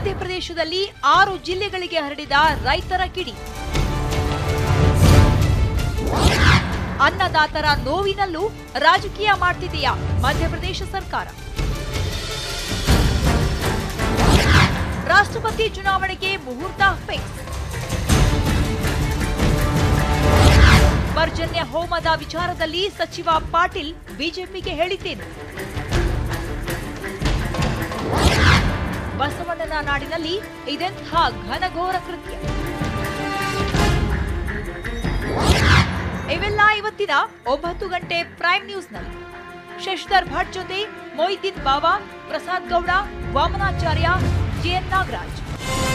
ಮಧ್ಯಪ್ರದೇಶದಲ್ಲಿ ಆರು ಜಿಲ್ಲೆಗಳಿಗೆ ಹರಡಿದ ರೈತರ ಕಿಡಿ ಅನ್ನದಾತರ ನೋವಿನಲ್ಲೂ ರಾಜಕೀಯ ಮಾಡ್ತಿದೆಯಾ ಮಧ್ಯಪ್ರದೇಶ ಸರ್ಕಾರ ರಾಷ್ಟ್ರಪತಿ ಚುನಾವಣೆಗೆ ಮುಹೂರ್ತ ಫಿಕ್ಸ್ ಪರ್ಜನ್ಯ ಹೋಮದ ವಿಚಾರದಲ್ಲಿ ಸಚಿವ ಪಾಟೀಲ್ ಬಿಜೆಪಿಗೆ ಹೇಳಿದ್ದೇನು ಬಸವಣ್ಣನ ನಾಡಿನಲ್ಲಿ ಇದೆಂಥ ಘನಘೋರ ಕೃತ್ಯ ಇವೆಲ್ಲ ಇವತ್ತಿನ ಒಂಬತ್ತು ಗಂಟೆ ಪ್ರೈಮ್ ನ್ಯೂಸ್ನಲ್ಲಿ ಶಶಿಧರ್ ಭಟ್ ಜೊತೆ ಮೊಯ್ದೀನ್ ಬಾವಾ ಪ್ರಸಾದ್ ಗೌಡ ವಾಮನಾಚಾರ್ಯ ಜೆಎನ್ ನಾಗರಾಜ್